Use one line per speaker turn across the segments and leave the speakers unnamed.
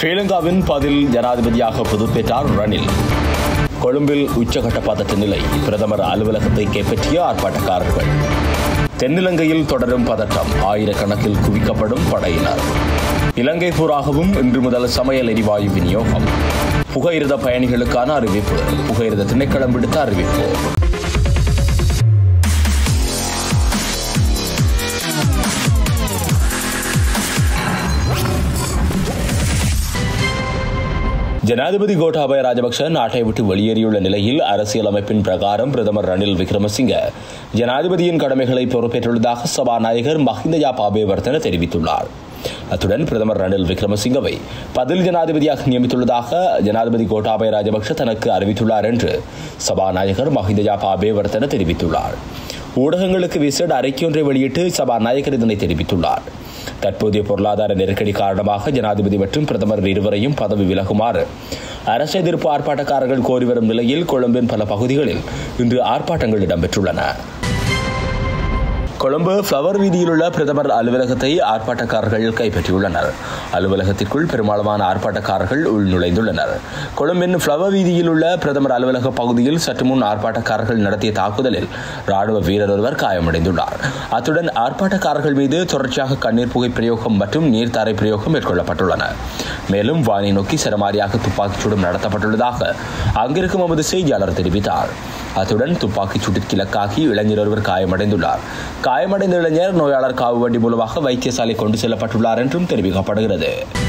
ஸ்ரீலங்காவின் பதில் ஜனாதிபதியாக பொறுப்பேற்றார் ரணில் கொழும்பில் உச்சகட்ட பதட்ட நிலை பிரதமர் அலுவலகத்தை கைப்பற்றிய ஆர்ப்பாட்டக்காரர்கள் தென்னிலங்கையில் தொடரும் பதட்டம் ஆயிரக்கணக்கில் குவிக்கப்படும் படையினர் இலங்கை பூராகவும் இன்று முதல் சமையல் எரிவாயு விநியோகம் புகையிரத பயணிகளுக்கான அறிவிப்பு புகையிரத திணைக்களம் விடுத்த அறிவிப்பு ஜனாதிபதி கோட்டாபய ராஜபக்ஷ நாட்டை விட்டு வெளியேறியுள்ள நிலையில் அரசியலமைப்பின் பிரகாரம் பிரதமர் ரணில் விக்ரமசிங்க ஜனாதிபதியின் கடமைகளை பொறுப்பேற்றுள்ளதாக சபாநாயகர் மஹிந்த யாபாபேவர்தன தெரிவித்துள்ளார் அத்துடன் பிரதமர் ரணில் விக்ரமசிங்கவை பதில் ஜனாதிபதியாக நியமித்துள்ளதாக ஜனாதிபதி கோட்டாபய ராஜபக்ஷ தனக்கு அறிவித்துள்ளார் என்று சபாநாயகர் மஹிந்த யாபாபேவர்தன தெரிவித்துள்ளார் ஊடகங்களுக்கு விசேட அறிக்கையொன்றை வெளியிட்டு சபாநாயகர் இதனை தெரிவித்துள்ளார் தற்போதைய பொருளாதார நெருக்கடி காரணமாக ஜனாதிபதி மற்றும் பிரதமர் இருவரையும் பதவி விலகுமாறு அரசு எதிர்ப்பு ஆர்ப்பாட்டக்காரர்கள் கோரி வரும் நிலையில் கொழும்பின் பல பகுதிகளில் இன்று ஆர்ப்பாட்டங்கள் இடம்பெற்றுள்ளன கொழும்பு ஃப்ளவர் வீதியில் உள்ள பிரதமர் அலுவலகத்தை ஆர்ப்பாட்டக்காரர்கள் கைப்பற்றியுள்ளனர் அலுவலகத்திற்குள் பெரும்பாலான ஆர்ப்பாட்டக்காரர்கள் உள்நுழைந்துள்ளனர் கொழும்பின் ஃப்ளவர் வீதியில் உள்ள பிரதமர் அலுவலக பகுதியில் சற்று முன் ஆர்ப்பாட்டக்காரர்கள் நடத்திய தாக்குதலில் ராணுவ வீரர் ஒருவர் காயமடைந்துள்ளார் அத்துடன் ஆர்ப்பாட்டக்காரர்கள் மீது தொடர்ச்சியாக கண்ணீர் புகை பிரயோகம் மற்றும் நீர்த்தாரை பிரயோகம் மேற்கொள்ளப்பட்டுள்ளன மேலும் வானை நோக்கி சரமாரியாக துப்பாக்கிச் சூடும் நடத்தப்பட்டுள்ளதாக அங்கிருக்கும் எமது செய்தியாளர் தெரிவித்தார் அத்துடன் துப்பாக்கிச் சூட்டிற்கு இலக்காகி இளைஞர் ஒருவர் காயமடைந்துள்ளார் காயமடைந்த இளைஞர் நோயாளர் காவு வண்டி மூலமாக வைத்தியசாலை கொண்டு செல்லப்பட்டுள்ளார் என்றும் தெரிவிக்கப்படுகிறது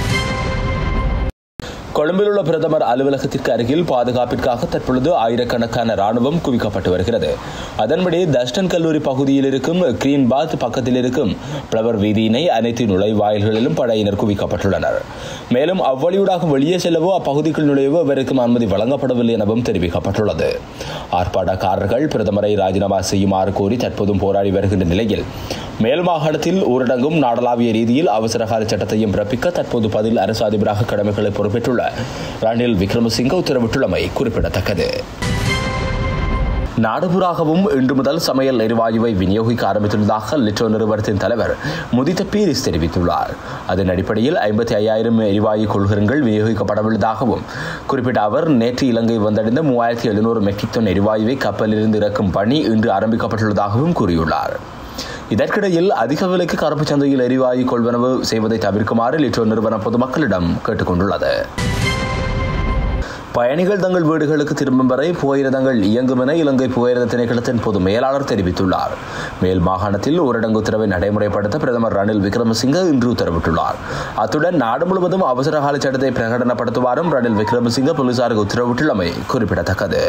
கொழும்பில் உள்ள பிரதமர் அலுவலகத்திற்கு அருகில் பாதுகாப்பிற்காக தற்பொழுது ஆயிரக்கணக்கான ராணுவம் குவிக்கப்பட்டு வருகிறது அதன்படி தஸ்டன் கல்லூரி பகுதியில் இருக்கும் கிரீன் பாத் பக்கத்தில் இருக்கும் பிளவர் வீதியினை அனைத்து நுழைவாயில்களிலும் படையினர் குவிக்கப்பட்டுள்ளனர் மேலும் அவ்வழியூடாக வெளியே செல்லவோ அப்பகுதிக்குள் நுழையவோ அவருக்கும் அனுமதி வழங்கப்படவில்லை எனவும் தெரிவிக்கப்பட்டுள்ளது ஆர்ப்பாட்டக்காரர்கள் பிரதமரை ராஜினாமா செய்யுமாறு கோரி தற்போதும் போராடி வருகின்ற நிலையில் மேல் மாகாணத்தில் ஊரடங்கும் நாடளாவிய ரீதியில் அவசரகால சட்டத்தையும் பிறப்பிக்க தற்போது பதில் அரசு அதிபராக கடமைகளை பொறுப்பேற்றுள்ள ரணில் விக்ரமசிங்க உத்தரவிட்டுள்ளமை குறிப்பிடத்தக்கது நாடுபுறாகவும் இன்று முதல் சமையல் எரிவாயுவை விநியோகிக்க ஆரம்பித்துள்ளதாக லிட்டோ நிறுவனத்தின் தலைவர் முதித்த பீரிஸ் தெரிவித்துள்ளார் அதன் அடிப்படையில் ஐம்பத்தி ஐயாயிரம் எரிவாயு கொள்கலன்கள் விநியோகிக்கப்படவுள்ளதாகவும் குறிப்பிட்ட அவர் நேற்று இலங்கை வந்தடைந்த மூவாயிரத்தி எழுநூறு மெட்ரிக் டன் எரிவாயுவை கப்பலிலிருந்து இறக்கும் பணி இன்று ஆரம்பிக்கப்பட்டுள்ளதாகவும் கூறியுள்ளார் இதற்கிடையில் அதிக விலைக்கு கருப்பு சந்தையில் எரிவாயு கொள்வனவு செய்வதை தவிர்க்குமாறு லிட்டோ நிறுவனம் பொதுமக்களிடம் கேட்டுக்கொண்டுள்ளது பயணிகள் தங்கள் வீடுகளுக்கு திரும்பும் வரை புகையிரதங்கள் இயங்கும் என இலங்கை புகையிரத திணைக்களத்தின் பொது மேலாளர் தெரிவித்துள்ளார் மேல் மாகாணத்தில் ஊரடங்கு உத்தரவை நடைமுறைப்படுத்த பிரதமர் ரணில் விக்ரமசிங்க இன்று உத்தரவிட்டுள்ளார் அத்துடன் நாடு முழுவதும் அவசரகால சட்டத்தை பிரகடனப்படுத்துவாரும் ரணில் விக்ரமசிங்க போலீசாருக்கு உத்தரவிட்டுள்ளமை குறிப்பிடத்தக்கது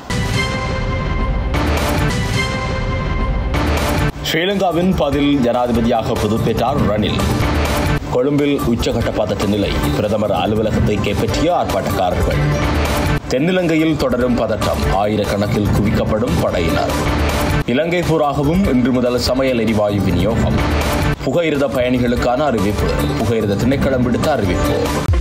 ஸ்ரீலங்காவின் பதில் ஜனாதிபதியாக பொறுப்பேற்றார் ரணில் கொழும்பில் உச்சகட்ட பதட்ட நிலை பிரதமர் அலுவலகத்தை கைப்பற்றிய ஆர்ப்பாட்டக்காரர்கள் தென்னிலங்கையில் தொடரும் பதட்டம் ஆயிரக்கணக்கில் குவிக்கப்படும் படையினர் இலங்கை பூராகவும் இன்று முதல் சமையல் எரிவாயு விநியோகம் புகையிரத பயணிகளுக்கான அறிவிப்பு புகையிரத திணைக்களம் விடுத்த அறிவிப்பு